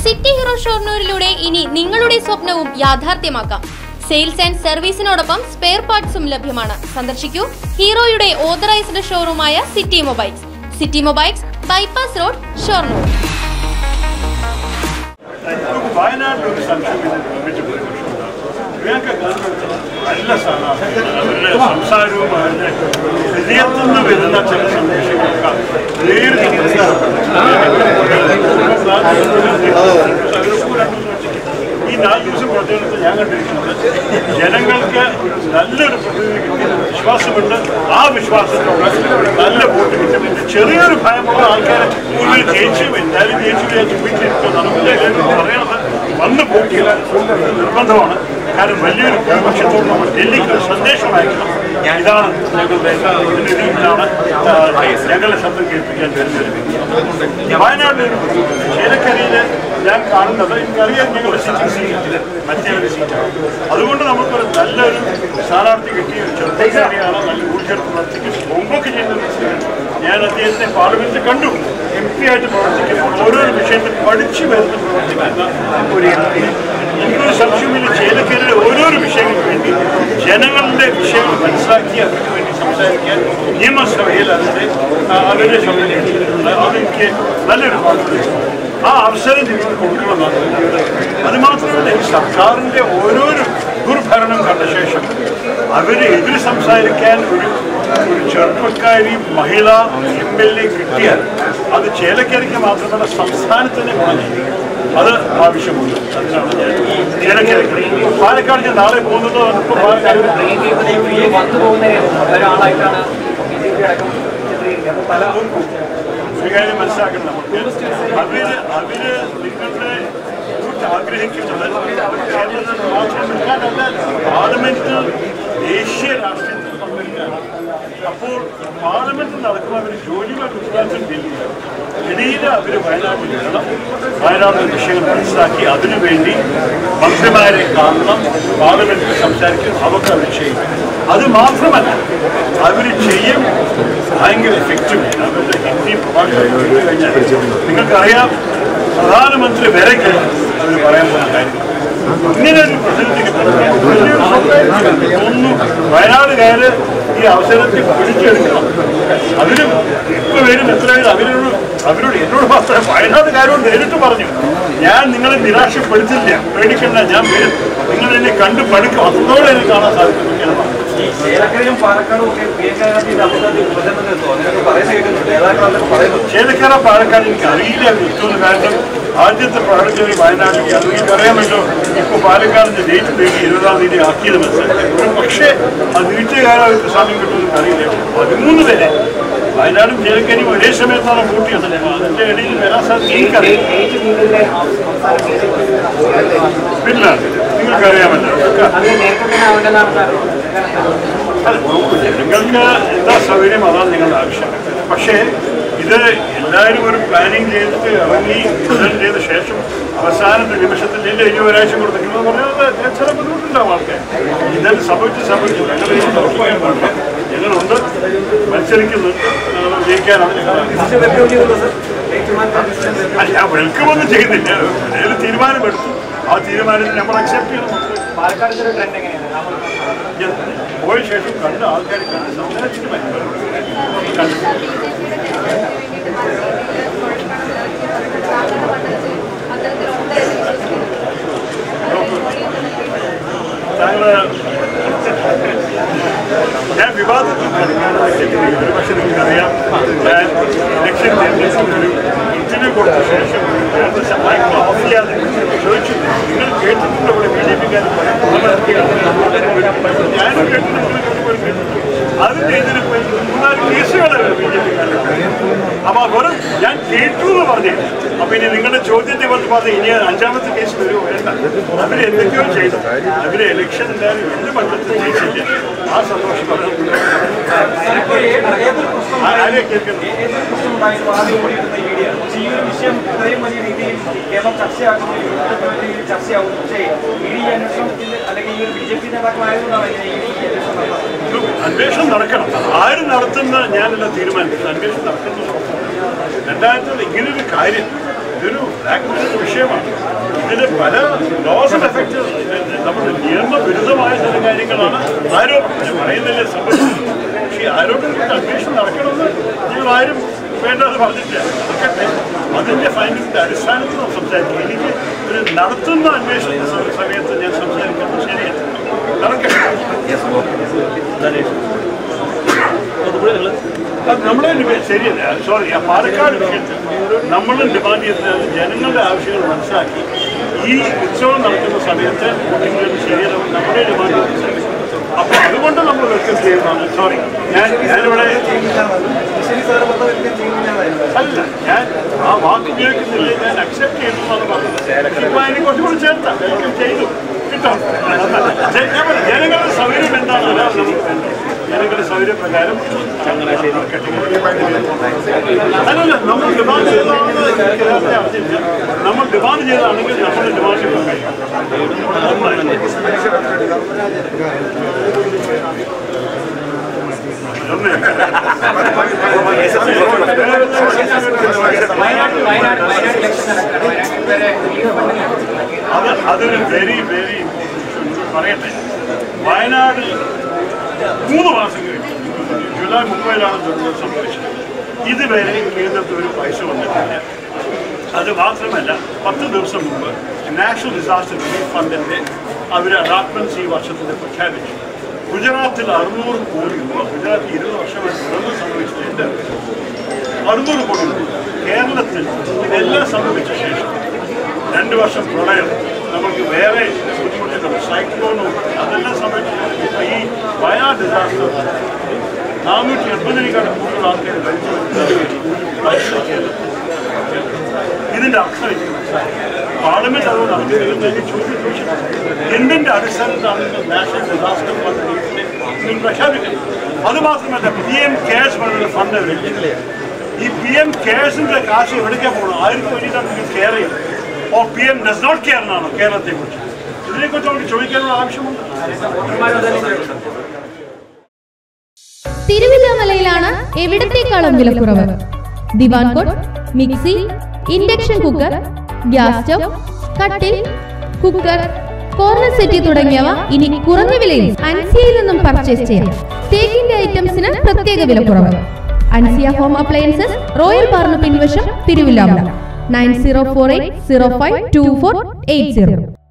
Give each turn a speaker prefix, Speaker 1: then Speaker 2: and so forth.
Speaker 1: City hero ഷോർണൂരിലൂടെ ഇനി നിങ്ങളുടെ സ്വപ്നവും യാഥാർത്ഥ്യമാക്കാം സെയിൽസ് ആൻഡ് സർവീസിനോടൊപ്പം സ്പെയർ പാർട്സും ലഭ്യമാണ് സന്ദർശിക്കൂ ഹീറോയുടെ ഓതറൈസ്ഡ് ഷോറൂമായ city mobiles city mobiles bypass road Shoranur
Speaker 2: വയനാട്ടിൽ ഒരു സംശയം നിർമ്മിച്ചു ഇവയൊക്കെ നല്ല സ്ഥാനാർത്ഥികൾ അവരുടെ സംസാരവും അവരുടെ ഹൃദയത്തിൽ നിന്ന് വരുന്ന ചില സന്ദേശങ്ങളൊക്കെ ഈ നാല് ദിവസം പ്രചരണത്തിൽ ഞാൻ കണ്ടിരിക്കുന്നത് ജനങ്ങൾക്ക് ഒരു നല്ലൊരു പ്രതിനിധി കിട്ടിയ വിശ്വാസമുണ്ട് ആ വിശ്വാസത്തോടെ നല്ല വോട്ട് കിട്ടും ചെറിയൊരു ഭയമുള്ള ആൾക്കാരെ ഇവർ ജയിച്ചു എന്തായാലും ജയിച്ചു വിചാരിച്ച് വീട്ടിലിരിക്കും നമുക്ക് പറയണത് വന്ന് പോക്കില്ല നിർബന്ധമാണ് കാരണം വലിയൊരു ഭൂരിപക്ഷത്തോട് നമ്മൾ ഡൽഹിക്ക് ഒരു സന്ദേശം അയക്കണം ഇതാണ് ഞങ്ങളുടെ പ്രതിനിധി ഇതാണ് ആ, ഞങ്ങളുടെ ശബ്ദം കേൾപ്പിക്കാൻ വരുന്നത് വയനാട്ടിൽ ചേലക്കരയിൽ ഞാൻ കാണുന്നത് എനിക്കറിയാം ഞങ്ങളുടെ സിറ്റിംഗ് സീറ്റ് മറ്റേ ഒരു സീറ്റാണ് അതുകൊണ്ട് നമുക്കൊരു നല്ലൊരു സ്ഥാനാർത്ഥി കിട്ടിയ ഒരു ചെറുപ്പക്കാരിയാണ് നല്ല ഊർജ്ജം പ്രവർത്തിക്കും മുമ്പൊക്കെ ചെയ്യുന്ന വ്യക്തിയാണ്. ഞാൻ അദ്ദേഹത്തെ പാർലമെന്റിൽ കണ്ടു എം പി ആയിട്ട് പ്രവർത്തിക്കുമ്പോൾ ഓരോരോ വിഷയത്തിൽ പഠിച്ചു വരുന്ന പ്രവർത്തിക്കുന്ന ഒരു എം പി എനിക്കൊരു സംശയമില്ല ചേലക്കരയിലെ ഓരോരോ വിഷയങ്ങൾക്ക് വേണ്ടി ജനങ്ങളുടെ വിഷയങ്ങൾ മനസ്സിലാക്കി അവർക്ക് വേണ്ടി സംസാരിക്കാൻ നിയമസഭയിൽ അതിൻ്റെ ആ, അവരുടെ ശബ്ദം കേട്ടിട്ടുണ്ട് അതെനിക്ക് നല്ലൊരു കോൺഫിഡൻസ് ആ അവസരം നിങ്ങൾ കൊടുക്കണമെന്നാണ് അത് മാത്രമല്ല ഈ സർക്കാരിൻ്റെ ഓരോരോ ദുർഭരണം കണ്ട ശേഷം അവരെ എതിര് സംസാരിക്കാൻ ഒരു ഒരു ചെറുപ്പക്കാരി മഹിള എം എൽ എ കിട്ടിയാൽ അത് ചേലക്കരയ്ക്ക് മാത്രമല്ല സംസ്ഥാനത്തിന് ഗുണം ചെയ്യും. അത് ആവശ്യമുണ്ട് അതിനാണ് ഞാൻ ചേലക്കരയ്ക്ക് പാലക്കാട് ഞാൻ നാളെ പോകുന്നത് ഇപ്പോൾ പാലക്കാട്
Speaker 3: വന്നു പോകുന്ന ഒരാളായിട്ടാണ് ബി ജെ പി അടക്കം ചിത്രീകരിക്കുന്നത് അപ്പോൾ പല
Speaker 2: ഒരു കാര്യം മനസ്സിലാക്കണം നമുക്ക് അവര് അവര് നിങ്ങളുടെ വോട്ട് ആഗ്രഹിക്കുന്നത് കേരളത്തിൽ മാത്രം നിൽക്കാനല്ല പാർലമെന്റിൽ ദേശീയ രാഷ്ട്രീയത്തിൽ പങ്കെടുക്കാനാണ് അപ്പോൾ പാർലമെന്റിൽ നടക്കുമ്പോൾ അവർ ജോലിയുടെ ഉത്തരവാദിത്വം ഡൽഹിയിലാണ് ഡൽഹിയിൽ അവർ വയനാട്ടിൽ വരണം വയനാട്ടിലെ വിഷയങ്ങൾ മനസ്സിലാക്കി അതിനുവേണ്ടി മന്ത്രിമാരെ കാണണം പാർലമെന്റിൽ സംസാരിക്കും അവർക്ക് അവർ ചെയ്യും അത് മാത്രമല്ല അവർ ചെയ്യും ഭയങ്കര എഫക്റ്റീവ് അവരുടെ ഹിന്ദി പ്രഭാഷണം ചെയ്തു കഴിഞ്ഞാൽ നിങ്ങൾക്കറിയാം പ്രധാനമന്ത്രി വരെ അവർ പറയാൻ പോകുന്ന കാര്യം ഇങ്ങനെ ഒരു പ്രതിനിധിക്ക് വലിയൊരു സ്വപ്നം തോന്നുന്നു വയനാടുകാര് ഈ അവസരത്തിൽ പിടിച്ചെടുക്കണം അവരും ഇപ്പൊ വരും എത്ര പേര് അവരോട് അവരോട് എന്നോട് മാത്രം വയനാടുകാരോട് നേരിട്ട് പറഞ്ഞു ഞാൻ നിങ്ങളെ നിരാശപ്പെടുത്തില്ല പേടിക്കണ്ട ഞാൻ വരും നിങ്ങൾ എന്നെ കണ്ടു പഠിക്കും അതോടെ എനിക്ക് കാണാൻ സാധിക്കും എന്നൊക്കെയാണ് പറഞ്ഞത്.
Speaker 3: ഈ ചേലക്കരയും പാലക്കാടും ഒക്കെ പ്രിയങ്ക ഗാന്ധിയുടെ അഭിപ്രായത്തിൽ പ്രചരണം നിർത്തുമോ അങ്ങനെയൊക്കെ പറയുന്നത് കേൾക്കുന്നുണ്ട് നേതാക്കൾ അതൊക്കെ പറയുന്നു
Speaker 2: ചേലക്കര പാലക്കാട് എനിക്ക് അറിയില്ല കിട്ടുമെന്ന് കാരണം ആദ്യത്തെ പ്രാർത്ഥന വയനാട്ടിലേക്ക് അത് എനിക്കറിയാമല്ലോ ഇപ്പോൾ പാലക്കാടിന്റെ ഡേറ്റ് നീട്ടി ഇരുപതാം തീയതി ആക്കിയത് മനസ്സിലാക്കി പക്ഷേ അത് നീട്ടിയകാലം അവർക്ക് സമയം കിട്ടുമെന്ന് അറിയില്ല പതിമൂന്ന് പേരെ വയനാടും ചേലക്കരയും ഒരേ സമയത്താണ് വോട്ട് ചെയ്തത് അതിന്റെ ഇടയിൽ വരാൻ സാധിക്കും എനിക്കറിയില്ല
Speaker 3: ഡേറ്റ് നീണ്ടുന്ന സംസ്ഥാന ബി ജെ പി
Speaker 2: പിന്നെ നിങ്ങൾക്കറിയാമല്ലോ ഒക്കെ
Speaker 3: അത് നേരത്തെ തന്നെ ആവേണ്ടതാണ്
Speaker 2: അത് നോക്കൂ, നിങ്ങൾക്ക് എന്താ സൗകര്യം അതാണ് നിങ്ങളുടെ ആവശ്യം പക്ഷേ ഇത് എല്ലാവരും ഒരു പ്ലാനിങ് ചെയ്തിട്ട് ഇറങ്ങി പ്രസന്റ് ചെയ്ത ശേഷം അവസാനത്തെ നിമിഷത്തിൽ ഇതിന്റെ ഇനി ഒരാഴ്ച കൊടുത്തിരിക്കുന്നു പറഞ്ഞാൽ ചില ബുദ്ധിമുട്ടുണ്ടാവും ആൾക്കാർ ഇതെല്ലാം സംഭവിച്ച് സംഭവിച്ചു ഞങ്ങൾ ഇതിന് ഉറപ്പായും പാടില്ല ഞങ്ങളുണ്ട് മത്സരിക്കുന്നുണ്ട് ഞങ്ങൾ ജയിക്കാനാണ് ഞങ്ങൾ അല്ല ഞാൻ വെൽക്കം ഒന്നും ചെയ്യുന്നില്ല ഒരു തീരുമാനമെടുത്തു ആ തീരുമാനത്തിൽ നമ്മൾ അക്സെപ്റ്റ് ചെയ്യണം
Speaker 3: പാലക്കാട് ഒരു ട്രെൻഡ് എങ്ങനെയാണ് രാഹുൽ
Speaker 2: ഞാൻ പോയ ശേഷം കണ്ട ആൾക്കാർ കണ്ട് സംസാരിച്ചിട്ട് മതി. കണ്ടു താങ്കള് ഞാൻ വിവാദത്തിൽ കളിക്കാനുള്ള ചെല്ലുന്നില്ല ഒരു പക്ഷേ നിങ്ങൾക്കറിയാം ഞാൻ ഇലക്ഷൻ തെരഞ്ഞെടുപ്പിൽ ഒരു ഇന്റർവ്യൂ കൊടുത്ത ശേഷം ഏകദേശം മൈക്ക് ഓഫ് ചെയ്യാതെ ചോദിച്ചു നിങ്ങൾ കേട്ടിട്ടുണ്ടോ ഇവിടെ ബി ജെ പിക്കാർ ഞാനും കേട്ടിട്ടുണ്ട് നിങ്ങൾ കേട്ടിട്ടുണ്ട് അതിന്റെ ഇതിന് പോയി മൂന്നാല് കേസുകളാണ് ബി ജെ പിക്കാരുടെ അപ്പൊ വെറും ഞാൻ കേട്ടു എന്ന് പറഞ്ഞു അപ്പൊ ഇനി നിങ്ങളുടെ ചോദ്യത്തെ കുറിച്ച് പറഞ്ഞ ഇനി അഞ്ചാമത്തെ കേസ് വരുമോ വേണ്ട അവര് എന്തൊക്കെയോ ചെയ്തു അവര് ഇലക്ഷൻ എന്തായാലും എന്ത് മണ്ഡലത്തിൽ ജയിച്ചില്ല ആ സന്തോഷം പറഞ്ഞു ആരെ കേൾക്കുന്നു
Speaker 3: ഈ ഒരു വിഷയം ഇത്രയും വലിയ രീതിയിൽ കേരളം ചർച്ചയാക്കുന്നു യുവത്വ രീതിയിൽ ചർച്ചയാവുന്നു പക്ഷേ ഇ ഡി അന്വേഷണത്തിന്റെ അല്ലെങ്കിൽ ഈ ഒരു ബി ജെ പി നേതാക്കളായതുകൊണ്ടാണ് ഇങ്ങനെ ഈ ഡി അന്വേഷണം നടത്തുന്നത്
Speaker 2: അന്വേഷണം നടക്കണം ആര് നടത്തുന്ന ഞാനല്ല തീരുമാനിക്കുന്നത് അന്വേഷണം നടക്കുന്നു രണ്ടായിരത്തിൽ ഇങ്ങനൊരു കാര്യം ഇതൊരു ബ്ലാക്ക് മെയിൽ വിഷയമാണ് ഇതിന് പല ലോസ് എഫക്റ്റ് നമ്മുടെ നിയമവിരുദ്ധമായ ചില കാര്യങ്ങളാണ് ആരോപണം ഞാൻ പറയുന്നില്ല സംബന്ധിച്ചത് പക്ഷേ ആരോപണത്തിന്റെ അന്വേഷണം നടക്കണമെന്ന് നിങ്ങൾ ആരും വേണ്ടത് പറഞ്ഞിട്ടില്ല നടക്കട്ടെ അതിന്റെ ഫൈൻഡിങ്ങിന്റെ അടിസ്ഥാനത്തിൽ നാം സംസാരിക്കും എനിക്ക് ഒരു നടത്തുന്ന അന്വേഷണ സ- സമയത്ത് ഞാൻ സംസാരിക്കുന്നത് ശരിയല്ല നടക്കട്ടെ അത് നമ്മളെ ഡിമാൻഡ് ശരിയല്ല സോറി ആ പാലക്കാട് വിഷയത്തിൽ നമ്മളും ഡിമാൻഡ് ചെയ്യുന്നത് ജനങ്ങളുടെ ആവശ്യങ്ങൾ മനസ്സിലാക്കി ഈ ഉത്സവം നടക്കുന്ന സമയത്ത് കുട്ടികൾ ശരിയല്ല നമ്മുടെ ഡിമാൻഡ് മനസ്സിലാക്കി അപ്പോൾ അതുകൊണ്ട് നമ്മൾ വെൽക്കം ചെയ്യുന്നതാണ് സോറി ഞാൻ ഞാനിവിടെ
Speaker 3: ശരി സാർ മൊത്തം വെൽക്കം ചെയ്യുന്നില്ല
Speaker 2: അല്ല ഞാൻ ആ വാക്ക് ഉപയോഗിക്കുന്നില്ല ഞാൻ അക്സെപ്റ്റ് ചെയ്യുന്നു എന്നാണ് പറഞ്ഞത് ഇപ്പൊ അതിനെ കുറച്ചുകൂടി ചേർത്താം വെൽക്കം ചെയ്തു കേട്ടോ ജ- ഞാൻ പറയാം, ജനങ്ങളുടെ സൗകര്യം എന്താണ് അതാണ് നമുക്ക് വേണ്ടത് ജനങ്ങളുടെ സൗകര്യപ്രകാരം അല്ലല്ല നമ്മൾ ഡിമാൻഡ് ചെയ്തതാണെന്ന് എനിക്ക് നേരത്തെ അറിഞ്ഞില്ല നമ്മൾ ഡിമാൻഡ് ചെയ്തതാണെങ്കിൽ നമ്മൾ ഡിമാൻഡ്
Speaker 3: വയനാട് വയനാട് വയനാട് ഇലക്ഷൻ നടക്കുകയാണ് വയനാട്ടിൽ വരെ ലീഗ് ഫണ്ടിന്
Speaker 2: അത് അതൊരു വെരി വെരി പറയട്ടെ വയനാട് മൂന്ന് മാസം കഴിഞ്ഞു ജൂലൈ മുപ്പതിലാണ് ദുരന്തം സംഭവിച്ചത് ഇതുവരെ കേന്ദ്രത്തിൽ ഒരു പൈസ വന്നിട്ടില്ല അത് മാത്രമല്ല പത്ത് ദിവസം മുമ്പ് നാഷണൽ ഡിസാസ്റ്റർ റിലീഫ് ഫണ്ടിന്റെ അവർ അലോട്ട്മെന്റ്സ് ഈ വർഷത്തിന് പ്രഖ്യാപിച്ചു ഗുജറാത്തിൽ അറുന്നൂറ് കോടി രൂപ ഗുജറാത്തിൽ ഇരുപത് വർഷമായി ദുരന്തം സംഭവിച്ചിട്ടുണ്ട് അറുന്നൂറ് കോടി രൂപ കേരളത്തിൽ ഇതെല്ലാം സംഭവിച്ച ശേഷം രണ്ട് വർഷം പ്രളയം നമുക്ക് വേറെ ബുദ്ധിമുട്ടുകൾ സൈക്ലോണും അതെല്ലാം സംഭവിച്ചു ഈ വയനാട് ഡിസാസ്റ്റർ നാനൂറ്റി എൺപതിനേക്കാളും കൂടുതൽ ആൾക്കാർ മരിച്ചു കേരളത്തിൽ ഇതിന്റെ അർത്ഥം എനിക്ക് മനസ്സിലായി പാർലമെന്റ് അത് നടത്തിയിരുന്നെങ്കിൽ ചോദ്യം ചോദിച്ചിട്ടുണ്ട് എന്തിന്റെ അടിസ്ഥാനത്തിലാണ് നിങ്ങൾ നാഷണൽ ഡിസാസ്റ്റർ ഫണ്ട് നിങ്ങൾ പ്രഖ്യാപിക്കുന്നത് അത് മാത്രമല്ല പി എം കെയർസ് പറഞ്ഞ ഫണ്ട് എവിടെയില്ല ഈ പി എം കെയർസിന്റെ കാശ് എവിടേക്കാ പോകണം ആയിരത്തി വേണ്ടിയിട്ടാണ് നിങ്ങൾ കെയർ ചെയ്യുന്നത് oh P M does not care എന്നാണോ കേരളത്തെ കുറിച്ച് ഇതിനെക്കുറിച്ച് നമുക്ക് ചോദിക്കാനുള്ള ആവശ്യമുണ്ട്
Speaker 1: തിരുവില്ലാമലയിലാണ് എവിടത്തേക്കാളും വിലക്കുറവ് diwan cot mixie induction cooker gas stove കട്ടിൽ കുക്കർ കോർണർ സെറ്റി തുടങ്ങിയവ ഇനി കുറഞ്ഞ വിലയിൽ അൻസിയയിൽ നിന്നും പർച്ചേസ് ചെയ്യാം തേക്കിന്റെ ഐറ്റംസിന് പ്രത്യേക വിലക്കുറവ് അൻസിയ ഹോം അപ്ലയൻസസ് റോയൽ പാർന്ന് പിൻവശം Thiruvilwamala nine zero four eight zero five two four eight zero